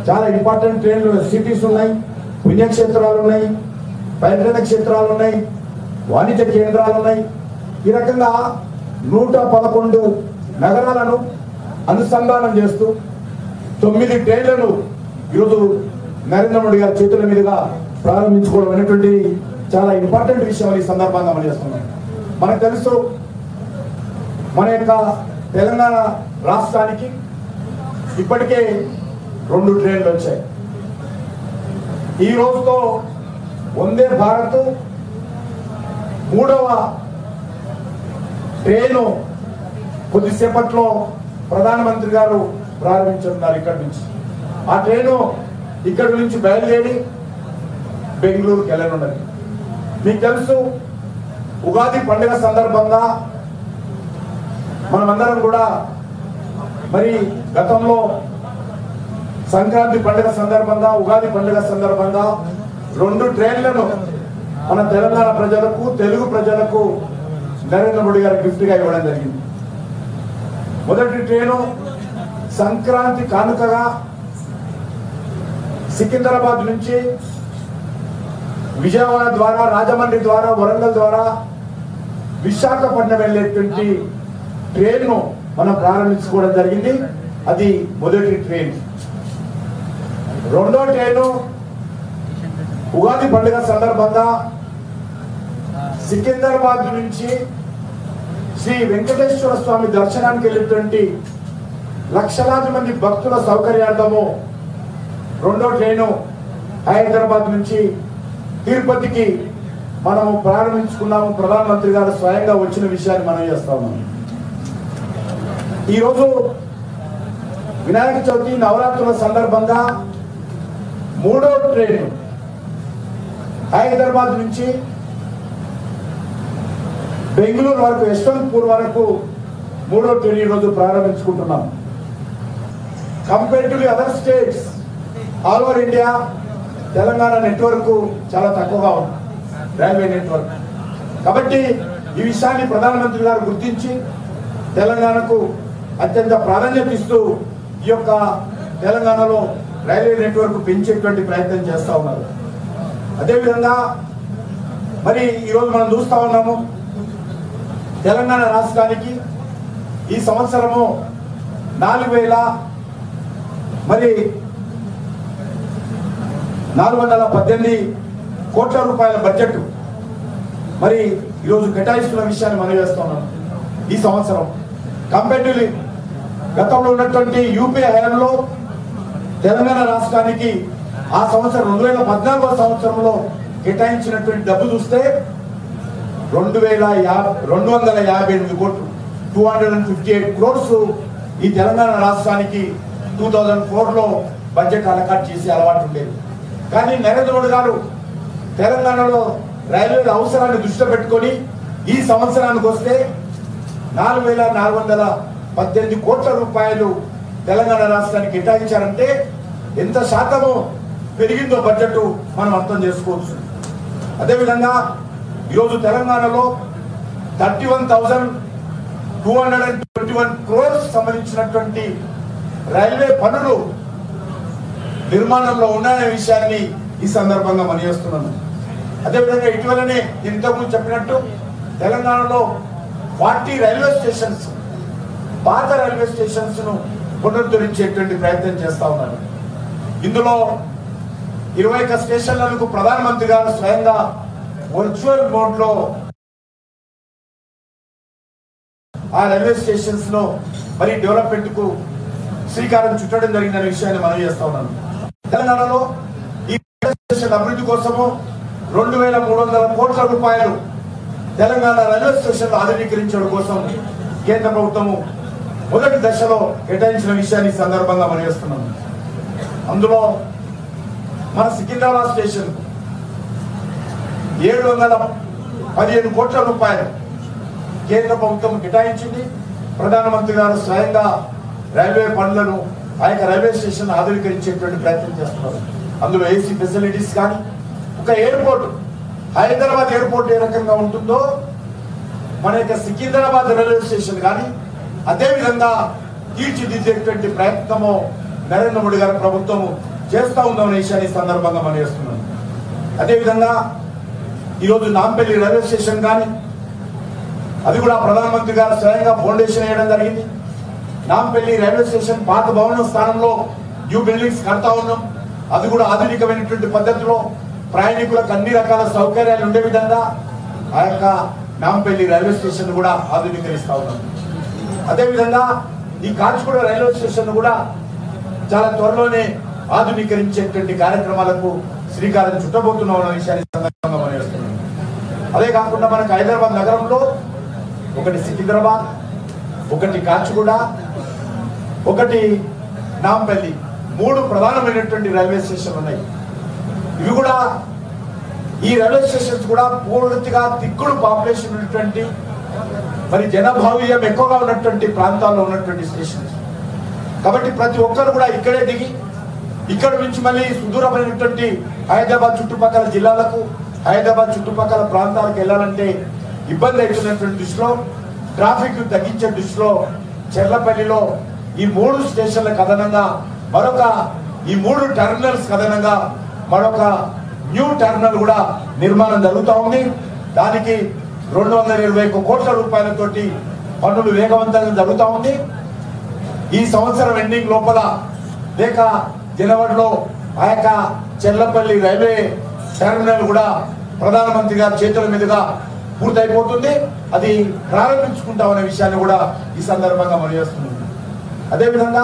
చాలా ఇంపార్టెంట్ ట్రైన్లు సిటీస్ ఉన్నాయి పుణ్యక్షేత్రాలు ఉన్నాయి పర్యటన క్షేత్రాలు ఉన్నాయి వాణిజ్య కేంద్రాలు ఉన్నాయి ఈ రకంగా నూట పదకొండు నగరాలను అనుసంధానం చేస్తూ తొమ్మిది ట్రైన్లను ఈరోజు నరేంద్ర మోడీ గారి చేతుల మీదుగా ప్రారంభించుకోవడం అనేటువంటి చాలా ఇంపార్టెంట్ విషయం ఈ సందర్భంగా మనం చేస్తున్నాం మనకు తెలుసు మన యొక్క తెలంగాణ రాష్ట్రానికి ఇప్పటికే రెండు ట్రైన్లు వచ్చాయి ఈ రోజుతో వందే భారత్ మూడవ ట్రైను కొద్దిసేపట్లో ప్రధానమంత్రి గారు ప్రారంభించున్నారు ఇక్కడి నుంచి ఆ ట్రైను ఇక్కడి నుంచి బయలుదేరి బెంగళూరుకి వెళ్ళనున్నది మీకు తెలుసు ఉగాది పండుగ సందర్భంగా మనమందరం కూడా మరి గతంలో సంక్రాంతి పండుగ సందర్భంగా ఉగాది పండుగ సందర్భంగా రెండు ట్రైన్లను మన తెలంగాణ ప్రజలకు తెలుగు ప్రజలకు నరేంద్ర మోడీ గారు గిఫ్ట్ గా ఇవ్వడం జరిగింది మొదటి ట్రైను సంక్రాంతి కానుకగా సికింద్రాబాద్ నుంచి విజయవాడ ద్వారా రాజమండ్రి ద్వారా వరంగల్ ద్వారా విశాఖపట్నం వెళ్ళేటువంటి ట్రైన్ను మనం ప్రారంభించుకోవడం జరిగింది అది మొదటి ట్రైన్ రెండో ట్రైను ఉగాది పండుగ సందర్భంగా సికింద్రాబాద్ నుంచి శ్రీ వెంకటేశ్వర స్వామి దర్శనానికి వెళ్ళేటువంటి లక్షలాది మంది భక్తుల సౌకర్యార్థము రెండో ట్రైను హైదరాబాద్ నుంచి తిరుపతికి మనము ప్రారంభించుకున్నాము ప్రధానమంత్రి గారు స్వయంగా వచ్చిన విషయాన్ని మనం చేస్తా ఉన్నాం ఈరోజు వినాయక చవితి నవరాత్రుల సందర్భంగా మూడో ట్రైన్ హైదరాబాద్ నుంచి బెంగళూరు వరకు యశ్వంత్పూర్ వరకు మూడో ట్రైన్ ఈరోజు ప్రారంభించుకుంటున్నాం compare to other states all over India Telangana network చాలా తక్కువగా ఉంది రైల్వే నెట్వర్క్ కాబట్టి ఈ విషయాన్ని ప్రధానమంత్రి గారు గుర్తించి తెలంగాణకు అత్యంత ప్రాధాన్యత ఇస్తూ ఈ యొక్క తెలంగాణలో రైల్వే నెట్వర్క్ పెంచేటువంటి ప్రయత్నం చేస్తా ఉన్నారు అదేవిధంగా మరి ఈరోజు మనం చూస్తా ఉన్నాము తెలంగాణ రాష్ట్రానికి ఈ సంవత్సరము నాలుగు వేల మరి నాలుగు వందల పద్దెనిమిది కోట్ల రూపాయల బడ్జెట్ మరి ఈరోజు కేటాయిస్తున్న విషయాన్ని మనం చేస్తా ఉన్నాం ఈ సంవత్సరం కంపేటివ్లీ గతంలో ఉన్నటువంటి యూపీఏ హయాంలో తెలంగాణ రాష్ట్రానికి ఆ సంవత్సరం రెండు వేల పద్నాలుగో సంవత్సరంలో కేటాయించినటువంటి డబ్బు చూస్తే రెండు వేల యాభై రెండు వందల యాభై ఎనిమిది కోట్లు two hundred and fifty eight crores ఈ తెలంగాణ రాష్ట్రానికి టూ థౌజండ్ ఫోర్లో బడ్జెట్ అలకాట్ చేసే అలవాటు ఉండేది కానీ నరేంద్ర మోడీ గారు తెలంగాణలో రైల్వేల అవసరాన్ని దృష్టిలో పెట్టుకొని ఈ సంవత్సరానికి వస్తే నాలుగు వేల నాలుగు వందల పద్దెనిమిది కోట్ల రూపాయలు తెలంగాణ రాష్ట్రానికి కేటాయించారంటే ఎంత శాతము పెరిగిందో బడ్జెట్ మనం అర్థం చేసుకోవచ్చు అదేవిధంగా ఈరోజు తెలంగాణలో thirty one thousand two hundred and twenty one crores సంబంధించినటువంటి రైల్వే పనులు నిర్మాణంలో ఉన్నాయనే విషయాన్ని ఈ సందర్భంగా మనం చేస్తున్నాను అదేవిధంగా ఇటీవలనే నేను ఇంతకుముందు చెప్పినట్టు తెలంగాణలో ఫార్టీ రైల్వే స్టేషన్స్ పాత రైల్వే స్టేషన్స్ ను పునరుద్ధరించేటువంటి ప్రయత్నం చేస్తా ఉన్నారు ఇందులో ఇరవై ఒక్క స్టేషన్లకు ప్రధానమంత్రి గారు స్వయంగా వర్చువల్ మోడ్ లో ఆ రైల్వే స్టేషన్స్ లో మరి డెవలప్మెంట్ కు శ్రీకారం చుట్టడం జరిగిందనే విషయాన్ని మనం చేస్తా ఉన్నాను తెలంగాణలో ఈ రైల్వే స్టేషన్ అభివృద్ధి కోసము రెండు వేల మూడు వందల కోట్ల రూపాయలు తెలంగాణ రైల్వే స్టేషన్ ఆధునీకరించడం కోసం కేంద్ర ప్రభుత్వము మొదటి దశలో కేటాయించిన విషయాన్ని ఈ సందర్భంగా మనం చేస్తున్నాం అందులో మన సికింద్రాబాద్ స్టేషన్ ఏడు వందల పదిహేను కోట్ల రూపాయలు కేంద్ర ప్రభుత్వం కేటాయించింది ప్రధానమంత్రి గారు స్వయంగా రైల్వే పనులను ఆ యొక్క రైల్వే స్టేషన్ ఆధునీకరించేటువంటి ప్రయత్నం చేస్తున్నారు అందులో ఏసీ ఫెసిలిటీస్ కానీ ఒక ఎయిర్పోర్ట్ హైదరాబాద్ ఎయిర్పోర్ట్ ఏ రకంగా ఉంటుందో మన యొక్క సికింద్రాబాద్ రైల్వే స్టేషన్ కానీ అదే విధంగా తీర్చిదిద్దేటువంటి ప్రయత్నము నరేంద్ర మోడీ గారి ప్రభుత్వము చేస్తూ ఉందామనే విషయాన్ని ఈ సందర్భంగా మనం చేస్తున్నాం అదేవిధంగా ఈరోజు నాంపల్లి రైల్వే స్టేషన్ కానీ అది కూడా ప్రధానమంత్రి గారు స్వయంగా ఫౌండేషన్ వేయడం జరిగింది నాంపల్లి రైల్వే స్టేషన్ పాత భవనం స్థానంలో న్యూ బిల్డింగ్స్ కడతా ఉన్నాం అది కూడా ఆధునికమైనటువంటి పద్ధతిలో ప్రయాణికులకు అన్ని రకాల సౌకర్యాలు ఉండే విధంగా ఆ యొక్క నాంపల్లి రైల్వే స్టేషన్ కూడా ఆధునీకరిస్తా ఉన్నాం అదేవిధంగా ఈ కాచిగూడ రైల్వే స్టేషన్ కూడా చాలా త్వరలోనే ఆధునీకరించేటువంటి కార్యక్రమాలకు శ్రీకారం చుట్టబోతున్నాం అన్న విషయాన్ని ఈ సందర్భంగా మనం చేస్తున్నాం అదే కాకుండా మనకు హైదరాబాద్ నగరంలో ఒకటి సికింద్రాబాద్ ఒకటి కాచిగూడ ఒకటి నాంపల్లి మూడు ప్రధానమైనటువంటి రైల్వే స్టేషన్లు ఉన్నాయి ఇవి కూడా ఈ రైల్వే స్టేషన్స్ కూడా పూర్తిగా దిక్కుడు పాపులేషన్ ఉన్నటువంటి మరి జనభావ్యం ఎక్కువగా ఉన్నటువంటి ప్రాంతాల్లో ఉన్నటువంటి స్టేషన్స్ కాబట్టి ప్రతి ఒక్కరు కూడా ఇక్కడే దిగి ఇక్కడ నుంచి మళ్ళీ సుదూరమైనటువంటి హైదరాబాద్ చుట్టుపక్కల జిల్లాలకు హైదరాబాద్ చుట్టుపక్కల ప్రాంతాలకు వెళ్ళాలంటే ఇబ్బంది అవుతున్నటువంటి దృష్టిలో ట్రాఫిక్ తగ్గించే దృష్టిలో చెర్లపల్లిలో ఈ మూడు స్టేషన్లకు అదనంగా మరొక ఈ మూడు టెర్మినల్స్ అదనంగా మరొక న్యూ టెర్మినల్ కూడా నిర్మాణం జరుగుతూ ఉంది దానికి రెండు వందల ఇరవై ఒక్క కోట్ల రూపాయలతోటి పనులు వేగవంతంగా జరుగుతూ ఉంది ఈ సంవత్సరం ఎండింగ్ లోపల లేక జనవరిలో ఆ యొక్క చెర్లపల్లి రైల్వే టెర్మినల్ కూడా ప్రధానమంత్రి గారి చేతుల మీదుగా పూర్తయిపోతుంది అది ప్రారంభించుకుంటామనే విషయాన్ని కూడా ఈ సందర్భంగా మనం చేస్తున్నాం అదేవిధంగా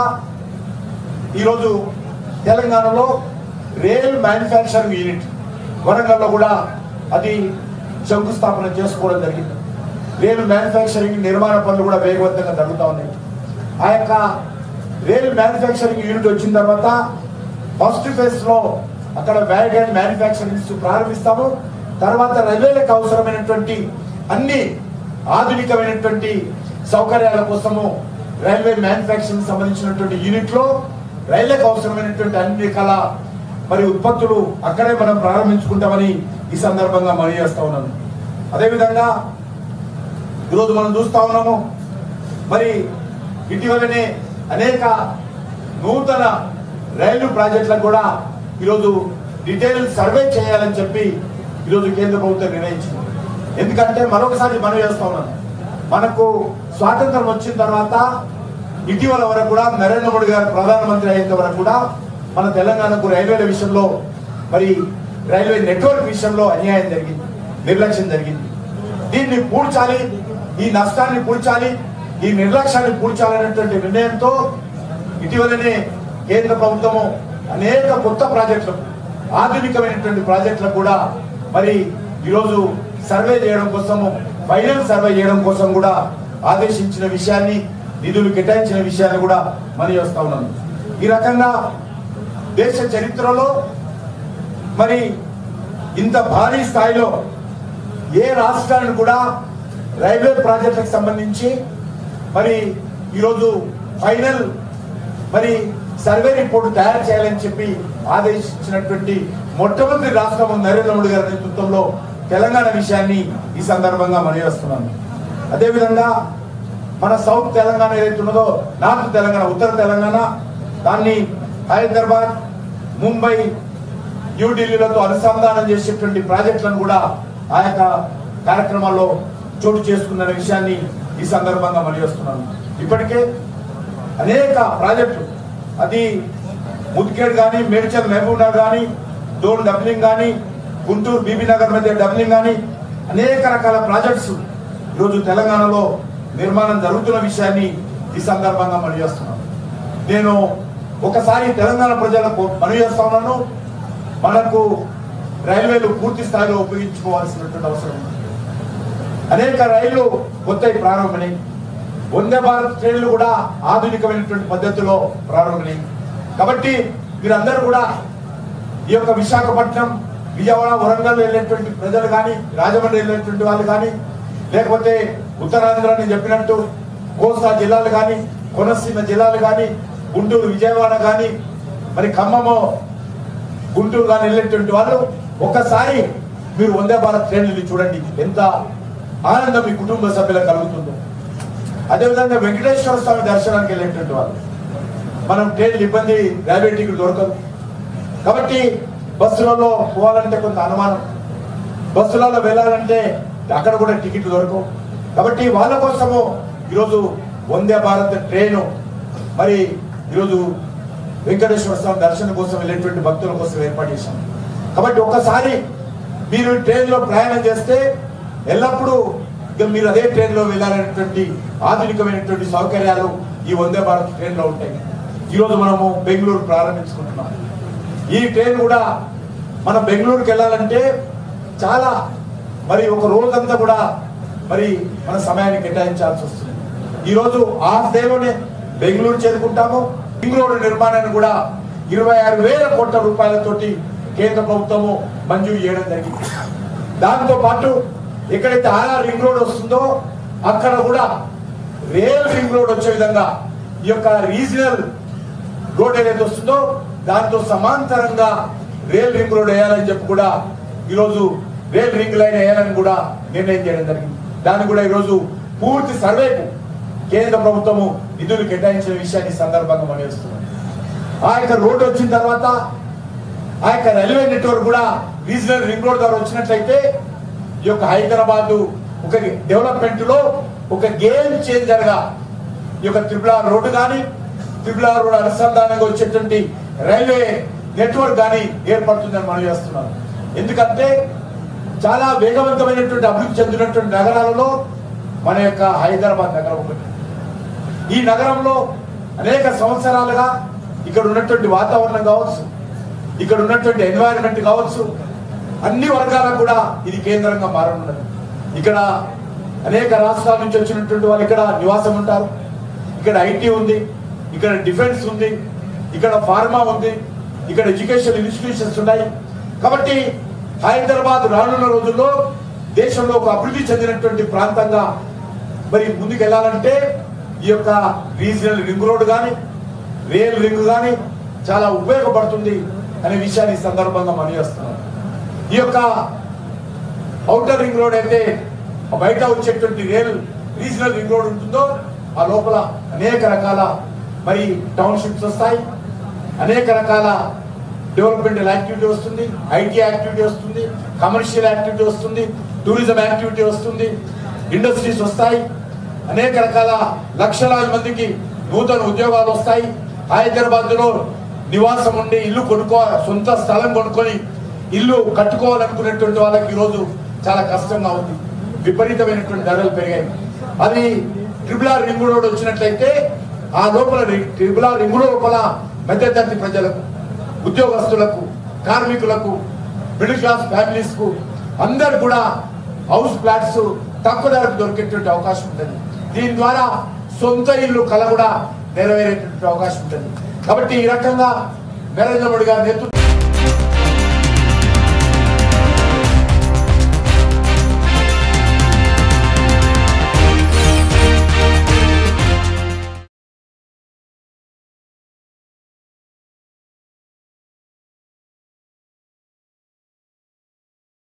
ఈరోజు తెలంగాణలో రైల్ మ్యానుఫ్యాక్చరింగ్ యూనిట్ వరంగల్లో కూడా అది శంకుస్థాపన చేసుకోవడం జరిగింది రైలు మ్యానుఫ్యాక్చరింగ్ నిర్మాణ పనులు కూడా వేగవంతంగా జరుగుతూ ఉన్నాయి ఆ యొక్క రైలు మ్యానుఫ్యాక్చరింగ్ యూనిట్ వచ్చిన తర్వాత ఫస్ట్ ఫేజ్ లో అక్కడ వ్యాగన్ మ్యానుఫ్యాక్చరింగ్ ప్రారంభిస్తాము తర్వాత రైల్వేలకు అవసరమైనటువంటి అన్ని ఆధునికమైనటువంటి సౌకర్యాల కోసము రైల్వే మ్యానుఫ్యాక్చరింగ్ సంబంధించినటువంటి యూనిట్ లో రైళ్లకు అవసరమైనటువంటి అన్ని రకాల మరి ఉత్పత్తులు అక్కడే మనం ప్రారంభించుకుంటామని ఈ సందర్భంగా మనం చేస్తా ఉన్నాను అదేవిధంగా ఈరోజు మనం చూస్తా ఉన్నాము మరి ఇటీవలనే అనేక నూతన రైలు ప్రాజెక్టులకు కూడా ఈరోజు డీటెయిల్ సర్వే చేయాలని చెప్పి ఈరోజు కేంద్ర ప్రభుత్వం నిర్ణయించింది ఎందుకంటే మరొకసారి మనం చేస్తా ఉన్నాను మనకు స్వాతంత్రం వచ్చిన తర్వాత ఇటీవల వరకు కూడా నరేంద్ర మోడీ గారు ప్రధానమంత్రి అయ్యేంత వరకు కూడా మన తెలంగాణకు రైల్వేల విషయంలో మరి రైల్వే నెట్వర్క్ విషయంలో అన్యాయం జరిగింది నిర్లక్ష్యం జరిగింది దీన్ని పూడ్చాలి ఈ నష్టాన్ని పూడ్చాలి ఈ నిర్లక్ష్యాన్ని పూడ్చాలనేటువంటి నిర్ణయంతో ఇటీవలనే కేంద్ర ప్రభుత్వము అనేక కొత్త ప్రాజెక్టులకు ఆధునికమైనటువంటి ప్రాజెక్టులకు కూడా మరి ఈరోజు సర్వే చేయడం కోసము ఫైనల్ సర్వే చేయడం కోసం కూడా ఆదేశించిన విషయాన్ని నిధులు కేటాయించిన విషయాన్ని కూడా మనం చేస్తా ఉన్నాం ఈ రకంగా దేశ చరిత్రలో మరి ఇంత భారీ స్థాయిలో ఏ రాష్ట్రాన్ని కూడా రైల్వే ప్రాజెక్టులకు సంబంధించి మరి ఈరోజు ఫైనల్ మరి సర్వే రిపోర్ట్ తయారు చేయాలని చెప్పి ఆదేశించినటువంటి మొట్టమొదటి రాష్ట్రం నరేంద్ర మోడీ గారి నేతృత్వంలో తెలంగాణ విషయాన్ని ఈ సందర్భంగా మనవేస్తున్నాను అదేవిధంగా మన సౌత్ తెలంగాణ ఏదైతే ఉన్నదో నార్త్ తెలంగాణ ఉత్తర తెలంగాణ దాన్ని హైదరాబాద్ ముంబై న్యూఢిల్లీలతో అనుసంధానం చేసేటువంటి ప్రాజెక్టులను కూడా ఆ యొక్క కార్యక్రమాల్లో చోటు చేసుకున్న విషయాన్ని ఈ సందర్భంగా మనవేస్తున్నాను ఇప్పటికే అనేక ప్రాజెక్టులు అది ముద్కేడ్ కానీ మేడ్చల్ మహబూబ్ నగర్ కానీ దోన్ డబ్లింగ్ కానీ గుంటూరు బీబీ నగర్ మధ్య డబ్లింగ్ కానీ అనేక రకాల ప్రాజెక్ట్స్ ఈరోజు తెలంగాణలో నిర్మాణం జరుగుతున్న విషయాన్ని ఈ సందర్భంగా మనం చేస్తున్నాం నేను ఒకసారి తెలంగాణ ప్రజలకు మనవి చేస్తా ఉన్నాను మనకు రైల్వేలు పూర్తి స్థాయిలో ఉపయోగించుకోవాల్సినటువంటి అవసరం ఉంది అనేక రైళ్లు కొత్తవి ప్రారంభమై వందే భారత్ ట్రైన్లు కూడా ఆధునికమైనటువంటి పద్ధతిలో ప్రారంభమై కాబట్టి మీరందరూ కూడా ఈ యొక్క విశాఖపట్నం విజయవాడ వరంగల్ వెళ్ళేటువంటి ప్రజలు కానీ రాజమండ్రి వెళ్ళేటువంటి వాళ్ళు కానీ లేకపోతే ఉత్తరాంధ్ర అని చెప్పినట్టు కోస్తా జిల్లాలు కానీ కోనసీమ జిల్లాలు కానీ గుంటూరు విజయవాడ కానీ మరి ఖమ్మము గుంటూరు కానీ వెళ్ళేటువంటి వాళ్ళు ఒక్కసారి మీరు వందే భారత్ ట్రైన్లు చూడండి ఎంత ఆనందం మీ కుటుంబ సభ్యులకు కలుగుతుందో అదేవిధంగా వెంకటేశ్వర స్వామి దర్శనానికి వెళ్ళేటువంటి వాళ్ళు మనం ట్రైన్లు ఇబ్బంది రైల్వే టికెట్ దొరకదు కాబట్టి బస్సులలో పోవాలంటే కొంత అనుమానం బస్సులలో వెళ్ళాలంటే అక్కడ కూడా టికెట్లు దొరకవు కాబట్టి వాళ్ళ కోసము ఈరోజు వందే భారత్ ట్రైను మరి ఈరోజు వెంకటేశ్వర స్వామి దర్శనం కోసం వెళ్ళేటువంటి భక్తుల కోసం ఏర్పాటు చేశాం కాబట్టి ఒక్కసారి మీరు ట్రైన్లో ప్రయాణం చేస్తే ఎల్లప్పుడూ ఇక మీరు అదే ట్రైన్లో వెళ్ళాలనేటువంటి ఆధునికమైనటువంటి సౌకర్యాలు ఈ వందే భారత్ ట్రైన్లో ఉంటాయి ఈరోజు మనము బెంగళూరు ప్రారంభించుకుంటున్నాం ఈ ట్రైన్ కూడా మనం బెంగళూరుకి వెళ్ళాలంటే చాలా మరి ఒక రోజంతా కూడా మరి మన సమయాన్ని కేటాయించాల్సి వస్తుంది ఈరోజు హాఫ్ డేలోనే బెంగళూరు చేరుకుంటాము బెంగళూరు నిర్మాణాన్ని కూడా ఇరవై ఆరు వేల కోట్ల రూపాయలతోటి కేంద్ర ప్రభుత్వము మంజూరు చేయడం జరిగింది దాంతో పాటు ఎక్కడైతే ఆర్ఆర్ రింగ్ రోడ్ వస్తుందో అక్కడ కూడా రేల్ రింగ్ రోడ్ వచ్చే విధంగా ఈ యొక్క రీజనల్ రోడ్ ఏదైతే వస్తుందో దాంతో సమాంతరంగా రేల్ రింగ్ రోడ్ వేయాలని చెప్పి కూడా ఈరోజు రేల్ రింగ్ లైన్ వేయాలని కూడా నిర్ణయం చేయడం జరిగింది దాన్ని కూడా ఈరోజు పూర్తి సర్వేకు కేంద్ర ప్రభుత్వము నిధులు కేటాయించిన విషయాన్ని ఈ సందర్భంగా మనం చేస్తున్నాం ఆ యొక్క రోడ్డు వచ్చిన తర్వాత ఆ యొక్క రైల్వే నెట్వర్క్ కూడా రీజనల్ రింగ్ రోడ్ ద్వారా వచ్చినట్లయితే ఈ యొక్క హైదరాబాద్ ఒక డెవలప్మెంట్ లో ఒక గేమ్ చేంజర్ గా ఈ యొక్క త్రిపుల రోడ్డు కానీ త్రిపుల రోడ్ అనుసంధానంగా వచ్చేటువంటి రైల్వే నెట్వర్క్ కానీ ఏర్పడుతుందని మనం చేస్తున్నాం ఎందుకంటే చాలా వేగవంతమైనటువంటి అభివృద్ధి చెందినటువంటి నగరాలలో మన యొక్క హైదరాబాద్ నగరం ఒకటి ఈ నగరంలో అనేక సంవత్సరాలుగా ఇక్కడ ఉన్నటువంటి వాతావరణం కావచ్చు ఇక్కడ ఉన్నటువంటి ఎన్వైరన్మెంట్ కావచ్చు అన్ని వర్గాలకు కూడా ఇది కేంద్రంగా మారనున్నది ఇక్కడ అనేక రాష్ట్రాల నుంచి వచ్చినటువంటి వాళ్ళు ఇక్కడ నివాసం ఉంటారు ఇక్కడ ఐటీ ఉంది ఇక్కడ డిఫెన్స్ ఉంది ఇక్కడ ఫార్మా ఉంది ఇక్కడ ఎడ్యుకేషన్ ఇన్స్టిట్యూషన్స్ ఉన్నాయి కాబట్టి హైదరాబాద్ రానున్న రోజుల్లో దేశంలో ఒక అభివృద్ధి చెందినటువంటి ప్రాంతంగా మరి ముందుకు వెళ్ళాలంటే ఈ యొక్క రీజనల్ రింగ్ రోడ్ కానీ రేల్ రింగ్ కానీ చాలా ఉపయోగపడుతుంది అనే విషయాన్ని ఈ సందర్భంగా మనం చేస్తున్నాం ఈ యొక్క అవుటర్ రింగ్ రోడ్ అయితే బయట వచ్చేటువంటి రేల్ రీజనల్ రింగ్ రోడ్ ఉంటుందో ఆ లోపల అనేక రకాల మరి టౌన్షిప్స్ వస్తాయి అనేక రకాల డెవలప్మెంటల్ యాక్టివిటీ వస్తుంది ఐటీ యాక్టివిటీ వస్తుంది కమర్షియల్ యాక్టివిటీ వస్తుంది టూరిజం యాక్టివిటీ వస్తుంది ఇండస్ట్రీస్ వస్తాయి అనేక రకాల లక్షలాది మందికి నూతన ఉద్యోగాలు వస్తాయి హైదరాబాద్ లో నివాసం ఉండి ఇల్లు కొనుక్కో సొంత స్థలం కొనుక్కొని ఇల్లు కట్టుకోవాలనుకునేటువంటి వాళ్ళకి ఈరోజు చాలా కష్టంగా ఉంది విపరీతమైనటువంటి ధరలు పెరిగాయి అది ట్రిపుల్ ఆర్ రింగ్ రోడ్ వచ్చినట్లయితే ఆ లోపల ట్రిపుల్ ఆర్ రింగ్ రోడ్ లోపల మధ్యతరగతి ప్రజలకు ఉద్యోగస్తులకు కార్మికులకు మిడిల్ క్లాస్ ఫ్యామిలీస్ కు అందరు కూడా హౌస్ ఫ్లాట్స్ తక్కువ ధరకు దొరికేటువంటి అవకాశం ఉంటుంది దీని ద్వారా సొంత ఇల్లు కల కూడా నెరవేరేటువంటి అవకాశం ఉంటుంది కాబట్టి ఈ రకంగా నరేంద్ర మోడీ గారి నేతృత్వం